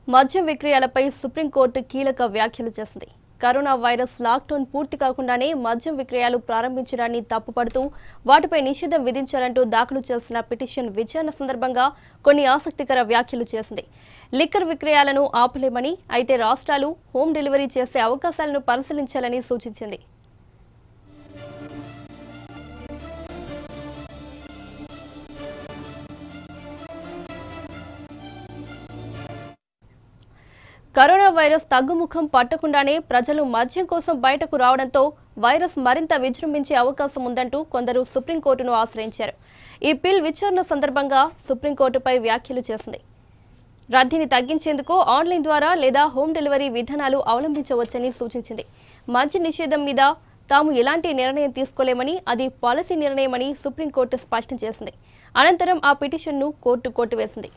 మద్యం విక్రయాలపై సుప్రీంకోర్టు కీలక వ్యాఖ్యలు చేసింది కరోనా వైరస్ లాక్డౌన్ పూర్తి కాకుండానే మద్యం విక్రయాలు ప్రారంభించడాన్ని తప్పుపడుతూ వాటిపై నిషేధం విధించాలంటూ దాఖలు చేసిన పిటిషన్ విచారణ సందర్భంగా కొన్ని ఆసక్తికర వ్యాఖ్యలు చేసింది లిక్కర్ విక్రయాలను ఆపలేమని అయితే రాష్ట్రాలు హోమ్ డెలివరీ చేసే అవకాశాలను పరిశీలించాలని సూచించింది కరోనా వైరస్ తగ్గుముఖం పట్టకుండానే ప్రజలు మద్యం కోసం బయటకు రావడంతో వైరస్ మరింత విజృంభించే అవకాశం ఉందంటూ కొందరు సుప్రీంకోర్టును ఆశ్రయించారు ఈ పిల్ విచారణ సందర్భంగా సుప్రీంకోర్టుపై వ్యాఖ్యలు చేసింది రద్దీని తగ్గించేందుకు ఆన్లైన్ ద్వారా లేదా హోమ్ డెలివరీ విధానాలు అవలంబించవచ్చని సూచించింది మద్య నిషేధం మీద తాము ఎలాంటి నిర్ణయం తీసుకోలేమని అది పాలసీ నిర్ణయమని సుప్రీంకోర్టు స్పష్టం చేసింది అనంతరం ఆ పిటిషన్ను కోర్టు కొట్టివేసింది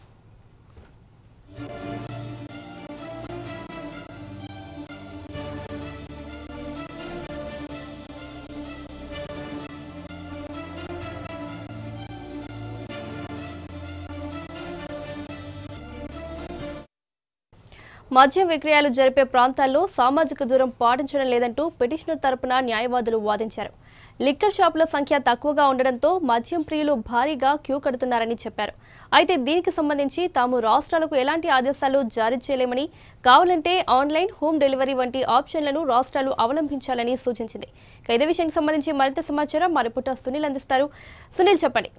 మద్యం విక్రయాలు జరిపే ప్రాంతాల్లో సామాజిక దూరం పాటించడం లేదంటూ పిటిషనర్ తరపున న్యాయవాదులు వాదించారు లిక్కర్ షాపుల సంఖ్య తక్కువగా ఉండడంతో మద్యం ప్రియులు భారీగా క్యూ కడుతున్నారని చెప్పారు అయితే దీనికి సంబంధించి తాము రాష్ట్రాలకు ఎలాంటి ఆదేశాలు జారీ చేయలేమని కావాలంటే ఆన్లైన్ హోమ్ డెలివరీ వంటి ఆప్షన్లను రాష్ట్రాలు అవలంబించాలని సూచించింది ఇక ఇదే విషయానికి సంబంధించి మరింత సమాచారం మా రిపోర్టర్ సునీల్ అందిస్తారు సునీల్ చెప్పండి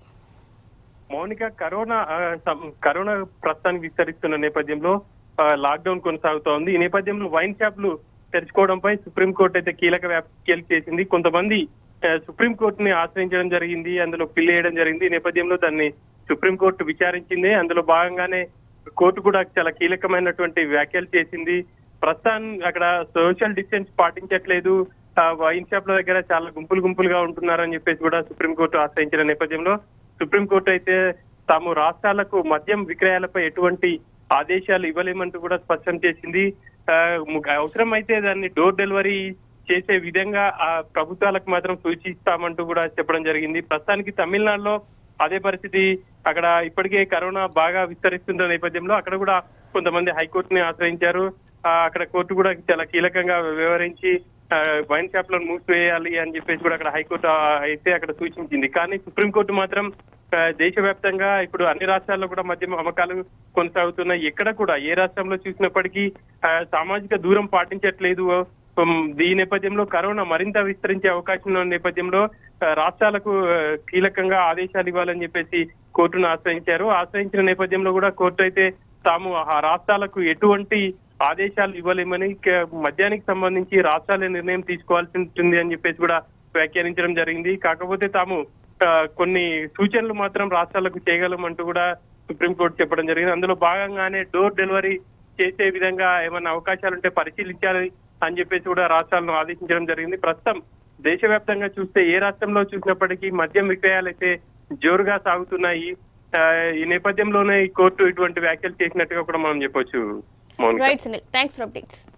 మౌనిక కరోనా ఆ, సం- కరోనా ప్రస్తుతానికి విస్తరిస్తున్న నేపథ్యంలో ఆ, లాక్డౌన్ కొనసాగుతోంది ఈ నేపథ్యంలో వైన్ షాపులు తెరుచుకోవడంపై సుప్రీంకోర్టు అయితే కీలక వ్యాఖ్యలు చేసింది కొంతమంది ఆ, సుప్రీంకోర్టుని ఆశ్రయించడం జరిగింది అందులో పిల్ వేయడం జరిగింది ఈ నేపథ్యంలో దాన్ని సుప్రీంకోర్టు విచారించింది అందులో భాగంగానే కోర్టు కూడా చాలా కీలకమైనటువంటి వ్యాఖ్యలు చేసింది ప్రస్తుతం అక్కడ సోషల్ డిస్టెన్స్ పాటించట్లేదు ఆ, వైన్ షాప్ల దగ్గర చాలా గుంపులు గుంపులుగా ఉంటున్నారని చెప్పేసి కూడా సుప్రీంకోర్టు ఆశ్రయించిన నేపథ్యంలో సుప్రీంకోర్టు అయితే తాము రాష్ట్రాలకు మద్యం విక్రయాలపై ఎటువంటి ఆదేశాలు ఇవ్వలేమంటూ కూడా స్పష్టం చేసింది ఆ, ము- అవసరమైతే దాన్ని డోర్ డెలివరీ చేసే విధంగా ఆ ప్రభుత్వాలకు మాత్రం సూచిస్తామంటూ కూడా చెప్పడం జరిగింది ప్రస్తుతానికి తమిళనాడులో అదే పరిస్థితి అక్కడ ఇప్పటికే కరోనా బాగా విస్తరిస్తున్న నేపథ్యంలో అక్కడ కూడా కొంతమంది హైకోర్టుని ఆశ్రయించారు ఆ, అక్కడ కోర్టు కూడా చాలా కీలకంగా వ్యవహరించి ఆ, వైన్ షాప్లను మూసివేయాలి అని చెప్పేసి కూడా అక్కడ హైకోర్టు ఆ, అయితే అక్కడ సూచించింది కానీ సుప్రీంకోర్టు మాత్రం ఆ, దేశవ్యాప్తంగా ఇప్పుడు అన్ని రాష్ట్రాల్లో కూడా మద్యం అమ్మకాలు కొనసాగుతున్నాయి ఎక్కడ కూడా ఏ రాష్ట్రంలో చూసినప్పటికీ ఆ, సామాజిక దూరం పాటించట్లేదు ఉమ్, ఈ నేపథ్యంలో కరోనా మరింత విస్తరించే అవకాశం ఉన్న నేపథ్యంలో ఆ, రాష్ట్రాలకు ఆ, కీలకంగా ఆదేశాలు ఇవ్వాలని చెప్పేసి కోర్టును ఆశ్రయించారు ఆశ్రయించిన నేపథ్యంలో కూడా కోర్టు అయితే తాము ఆ రాష్ట్రాలకు ఎటువంటి ఆదేశాలు ఇవ్వలేమని క- మద్యానికి సంబంధించి రాష్ట్రాలే నిర్ణయం తీసుకోవాల్సి ఉంటుంది అని చెప్పేసి కూడా వ్యాఖ్యానించడం జరిగింది కాకపోతే తాము ఆ, కొన్ని సూచనలు మాత్రం రాష్ట్రాలకు చేయగలమంటూ కూడా సుప్రీంకోర్టు చెప్పడం జరిగింది అందులో భాగంగానే డోర్ డెలివరీ చేసే విధంగా ఏమైనా అవకాశాలు ఉంటే పరిశీలించాలి అని చెప్పేసి కూడా రాష్ట్రాలను ఆదేశించడం జరిగింది ప్రస్తుతం దేశవ్యాప్తంగా చూస్తే ఏ రాష్ట్రంలో చూసినప్పటికీ మద్యం విక్రయాలు అయితే జోరుగా సాగుతున్నాయి ఆ, ఈ నేపథ్యంలోనే ఈ కోర్టు ఇటువంటి వ్యాఖ్యలు చేసినట్టుగా కూడా మనం చెప్పొచ్చు Mounika right Sunil thanks for updates